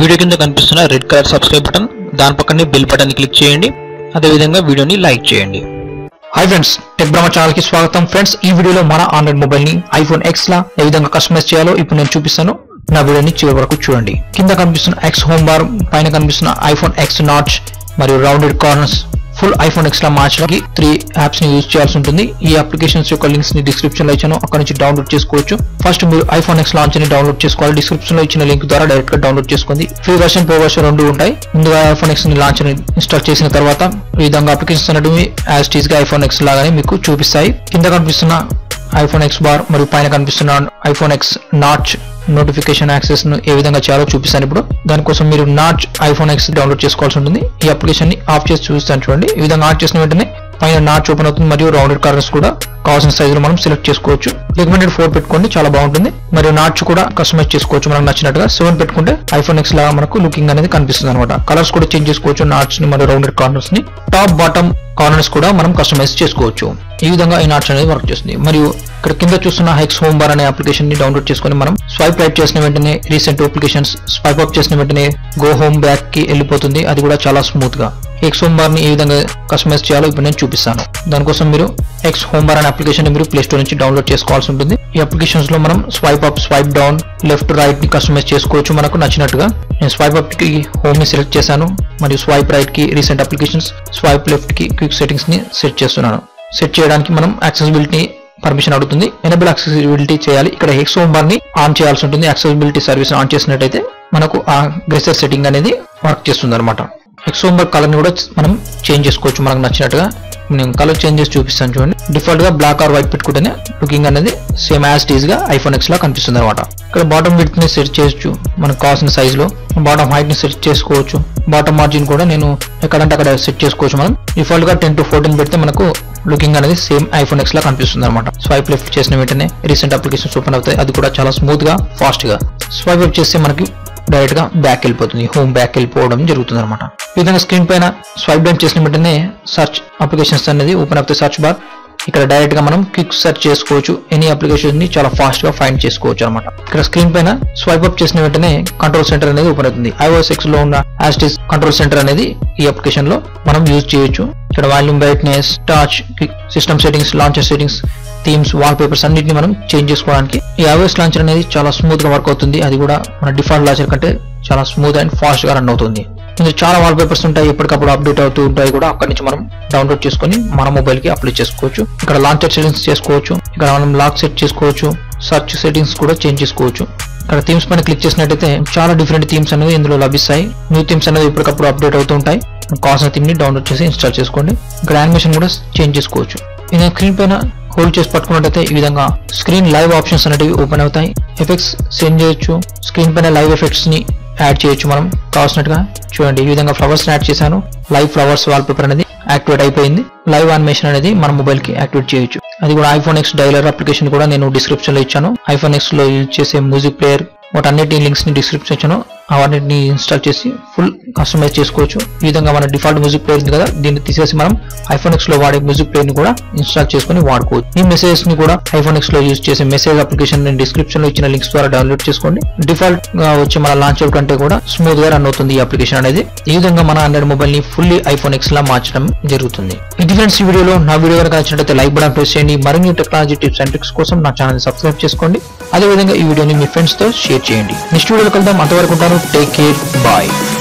video కింద కనిపిస్తున్న red colour subscribe button దాని పక్కనే బెల్ బటన్ క్లిక్ చేయండి అదేవిధంగా వీడియోని లైక్ చేయండి hi friends tech Brahma channel కి స్వాగతం ఫ్రెండ్స్ ఈ వీడియోలో మన ఆండ్రాయిడ్ మొబైల్ ని ఐఫోన్ ఎక్స్ లా ఏ విధంగా కస్టమైజ్ చేయాలో ఇప్పుడు నేను చూపిస్తాను నా వీడియోని చివరి వరకు చూడండి కింద కనిపిస్తున్న ఎక్స్ హోమ్ బార్ పైన కనిపిస్తున్న ఐఫోన్ ఎక్స్ నాచ్ మరియు rounded corners full iPhone X లా మార్చడానికి త్రీ యాప్స్ ని యూజ్ చేయాల్సి ఉంటుంది ఈ అప్లికేషన్స్ యొక్క లింక్స్ ని డిస్క్రిప్షన్ లో ఇచ్చాను అక్కడ నుంచి డౌన్లోడ్ చేసుకోవచ్చు ఫస్ట్ మీరు ఐఫోన్ ఎక్స్ లాంచ్ ని డౌన్లోడ్ చేసుకోవాలి డిస్క్రిప్షన్ లో ఇచ్చిన లింక్ ద్వారా డైరెక్ట్ గా డౌన్లోడ్ చేసుకోండి ఫ్రీ వర్షన్ ప్రో వర్షన్ రెండు ఉంటాయి ముందుగా ఐఫోన్ ఎక్స్ ని లాంచ్ ని ఇన్స్టాల్ చేసిన తర్వాత ఈ విధంగా అప్లికేషన్స్ అనేవి యాజ్ టీజ్ గా ఐఫోన్ ఎక్స్ లాగానే మీకు చూపిస్తాయి కింద కనిపిస్తున్న ఐఫోన్ ఎక్స్ బార్ మరియు పైన కనిపిస్తున్న iPhone X notch notification access ను ఏ విధంగా చేయాలో చూపిస్తాను ఇప్పుడు దానికోసం మీరు నాచ్ ఐఫోన్ ఎక్స్ డౌన్లోడ్ చేసుకోవాల్సి ఉంటుంది ఈ అప్లికేషన్ ని ఆఫ్ చేసి చూపిస్తాను చూడండి ఈ విధంగా ఆఫ్ చేసిన వెంటనే పైన నాచ్ ఓపెన్ అవుతుంది మరియు రౌండెడ్ కలర్స్ కూడా కావాల్సిన సైజులో మనం సెలెక్ట్ చేసుకోవచ్చు రికమెండెడ్ ఫోర్ పెట్టుకోండి చాలా బాగుంటుంది మరియు నాచ్ కూడా కస్టమైజ్ చేసుకోవచ్చు మనకు నచ్చినట్టుగా సెవెన్ పెట్టుకుంటే ఐఫోన్ ఎక్స్ లాగా మనకు లుకింగ్ అనేది కనిపిస్తుంది అనమాట కలర్స్ కూడా చేంజ్ చేసుకోవచ్చు నాచ్ ని మరియు రౌండెడ్ కార్నర్స్ ని టాప్ బాటమ్ కార్నర్స్ కూడా మనం కస్టమైజ్ చేసుకోవచ్చు ఈ విధంగా ఈ నాట్స్ అనేది వర్క్ చేస్తుంది మరియు ఇక్కడ కింద చూస్తున్న హెక్స్ హోమ్ బార్ అనే అప్లికేషన్ ని డౌన్లోడ్ చేసుకొని మనం స్వైప్ రైట్ చేసిన వెంటనే రీసెంట్ అప్లికేషన్స్ స్వైప్ అప్ చేసిన వెంటనే గో హోమ్ బ్యాక్ కి వెళ్ళిపోతుంది అది కూడా చాలా స్మూత్ గా ఎక్స్ హోమ్ బార్ ని ఏ విధంగా కస్టమైజ్ చేయాలో ఇప్పుడు నేను చూపిస్తాను దానికోసం మీరు ఎక్స్ హోమ్ బార్ అనే అప్లికేషన్ ని మీరు ప్లే స్టోర్ నుంచి డౌన్లోడ్ చేసుకోవాల్సి ఉంటుంది ఈ అప్లికేషన్స్ లో మనం swipe up swipe down left right ని కస్టమైజ్ చేసుకోవచ్చు మనకు నచ్చినట్టుగా నేను స్వైప్ అప్ కి హోమ్ ని సెలెక్ట్ చేశాను మరియు స్వైప్ రైట్ కి రీసెంట్ అప్లికేషన్స్ స్వైప్ లెఫ్ట్ కి క్విక్ సెట్టింగ్స్ ని సెట్ చేస్తున్నాను సెట్ చేయడానికి మనం యాక్సెసిబిలిటీ పర్మిషన్ అడుగుతుంది ఎనబుల్ యాక్సెసిబిలిటీ చేయాలి ఇక్కడ హెక్స్ హోమ్ బార్ ని ఆన్ చేయాల్సి ఉంటుంది యాక్సెసిబిలిటీ సర్వీస్ ఆన్ చేసినట్టయితే మనకు ఆ గ్రెసర్ సెట్టింగ్ అనేది వర్క్ చేస్తుంది అనమాట హెక్స్ హోమ్ బార్ కలర్ ని కూడా మనం చేంజ్ చేసుకోవచ్చు మనకు నచ్చినట్టుగా నేను కలర్ చేంజ్ చేసి చూపిస్తాను చూడండి డిఫాల్ట్ గా బ్లాక్ ఆర్ వైట్ పెట్టుకుంటేనే లుకింగ్ అనేది సేమ్ యాజ్ టీజ్ గా ఐఫోన్ ఎక్స్ లా కనిపిస్తుంది అనమాట ఇక్కడ బాటమ్ విడ్త్ ని సెట్ చేయొచ్చు మనకు కావాల్సిన సైజ్ లో బాటమ్ హైట్ ని సెట్ చేసుకోవచ్చు బాటమ్ మార్జిన్ కూడా నేను ఎక్కడంటే అక్కడ సెట్ చేసుకోవచ్చు మనం డిఫాల్ట్ గా టెన్ టు ఫోర్టీన్ పెడితే మనకు లుకింగ్ అనేది సేమ్ ఐఫోన్ ఎక్స్ లా కనిపిస్తుంది అనమాట స్వైప్ లెఫ్ట్ చేసిన వెంటనే రీసెంట్ అప్లికేషన్స్ ఓపెన్ అవుతాయి అది కూడా చాలా స్మూత్ గా ఫాస్ట్ గా స్వైప్ అప్ చేస్తే మనకి డైరెక్ట్ గా బ్యాక్ వెళ్ళిపోతుంది హోమ్ బ్యాక్ వెళ్ళిపోవడం జరుగుతుంది అనమాట ఈ విధంగా స్క్రీన్ పైన స్వైప్ డౌన్ చేసిన వెంటనే సర్చ్ అప్లికేషన్స్ అనేది ఓపెన్ అవుతాయి సర్చ్ బార్ ఇక్కడ డైరెక్ట్ గా మనం క్విక్ సెర్చ్ చేసుకోవచ్చు ఎనీ అప్లికేషన్ ని చాలా ఫాస్ట్ గా ఫైండ్ చేసుకోవచ్చు అనమాట ఇక్కడ స్క్రీన్ పైన స్వైప్ అప్ చేసిన వెంటనే కంట్రోల్ సెంటర్ అనేది ఓపెన్ అవుతుంది ఐఓఎస్ ఎక్స్ లో ఉన్న యాస్టిస్ కంట్రోల్ సెంటర్ అనేది ఈ అప్లికేషన్ లో మనం యూజ్ చేయొచ్చు ఇక్కడ volume brightness touch system settings launcher settings themes wallpapers అన్నిటిని మనం చేంజ్ చేసుకోవడానికి ఈ ఐఓఎస్ లాంచర్ అనేది చాలా స్మూత్ గా వర్క్ అవుతుంది అది కూడా మన డిఫాల్ట్ లాంచర్ కంటే చాలా స్మూత్ అండ్ ఫాస్ట్ గా రన్ అవుతుంది ఇందులో చాలా వాల్ పేపర్స్ ఉంటాయి ఎప్పటికప్పుడు అప్డేట్ అవుతూ ఉంటాయి కూడా అక్కడి నుంచి మనం డౌన్లోడ్ చేసుకొని మన మొబైల్ కి అప్లై చేసుకోవచ్చు ఇక్కడ లాంచర్ సెట్టింగ్స్ చేసుకోవచ్చు ఇక్కడ మనం లాక్ సెట్ చేసుకోవచ్చు సర్చ్ సెట్టింగ్స్ కూడా చేంజ్ చేసుకోవచ్చు ఇక్కడ థీమ్స్ పైన క్లిక్ చేసినట్టయితే చాలా డిఫరెంట్ థీమ్స్ అనేవి ఇందులో లభిస్తాయి న్యూ థీమ్స్ అనేవి ఎప్పటికప్పుడు అప్డేట్ అవుతూ ఉంటాయి కావాల్సిన థీమ్ ని డౌన్లోడ్ చేసి ఇన్స్టాల్ చేసుకోండి ఇక్కడ యానిమేషన్ కూడా చేంజ్ చేసుకోవచ్చు ఇది స్క్రీన్ పైన హోల్డ్ చేసి పట్టుకున్నట్టయితే ఈ విధంగా స్క్రీన్ లైవ్ ఆప్షన్స్ అనేవి ఓపెన్ అవుతాయి ఎఫెక్ట్స్ సెండ్ చేయొచ్చు స్క్రీన్ పైన లైవ్ ఎఫెక్ట్స్ ని యాడ్ చేయొచ్చు మనం కావాల్సినట్టుగా చూడండి ఈ విధంగా ఫ్లవర్స్ యాడ్ చేశాను లైవ్ ఫ్లవర్స్ వాల్ పేపర్ అనేది యాక్టివేట్ అయిపోయింది లైవ్ అనిమేషన్ అనేది మన మొబైల్ కి యాక్టివేట్ చేయొచ్చు అది కూడా ఐఫోన్ ఎక్స్ డైలర్ అప్లికేషన్ కూడా నేను డిస్క్రిప్షన్ లో ఇచ్చాను ఐఫోన్ ఎక్స్ లో యూజ్ చేసే మ్యూజిక్ ప్లేయర్ వాటన్నిటి లింక్స్ ని డిస్క్రిప్షన్ ఇచ్చాను అవన్నిటిని ఇన్స్టాల్ చేసి ఫుల్ కస్టమైజ్ చేసుకోవచ్చు ఈ విధంగా మన డిఫాల్ట్ మ్యూజిక్ ప్లేయర్ ఉంది కదా దీన్ని తీసేసి మనం ఐఫోన్ ఎక్స్ లో వాడే మ్యూజిక్ ప్లేయర్ ని కూడా ఇన్స్టాల్ చేసుకుని వాడుకోవచ్చు ఈ మెసేజెస్ ని కూడా ఐఫోన్ ఎక్స్ లో యూజ్ చేసే మెసేజ్ అప్లికేషన్ నేను డిస్క్రిప్షన్ లో ఇచ్చిన లింక్స్ ద్వారా డౌన్లోడ్ చేసుకోండి డిఫాల్ట్ గా వచ్చే మన లాంచర్ కంటే కూడా స్మూత్ గా రన్ అవుతుంది ఈ అప్లికేషన్ అనేది ఈ విధంగా మన ఆండ్రాయిడ్ మొబైల్ ని ఫుల్లీ ఐఫోన్ ఎక్స్ లా మార్చడం జరుగుతుంది ఇది ఫ్రెండ్స్ ఈ వీడియోలో నా వీడియో కనుక నచ్చినట్లయితే లైక్ బటన్ ప్రెస్ చేయండి మరిన్ని టెక్నాలజీ టిప్స్ అండ్ ట్రిక్స్ కోసం నా ఛానల్ సబ్స్క్రైబ్ చేసుకోండి అదేవిధంగా ఈ వీడియోని మీ ఫ్రెండ్స్ తో షేర్ చేయండి నెక్స్ట్ వీడియోలో కలుద్దాం అంతవరకు ఉంటాను టేక్ కేర్ బాయ్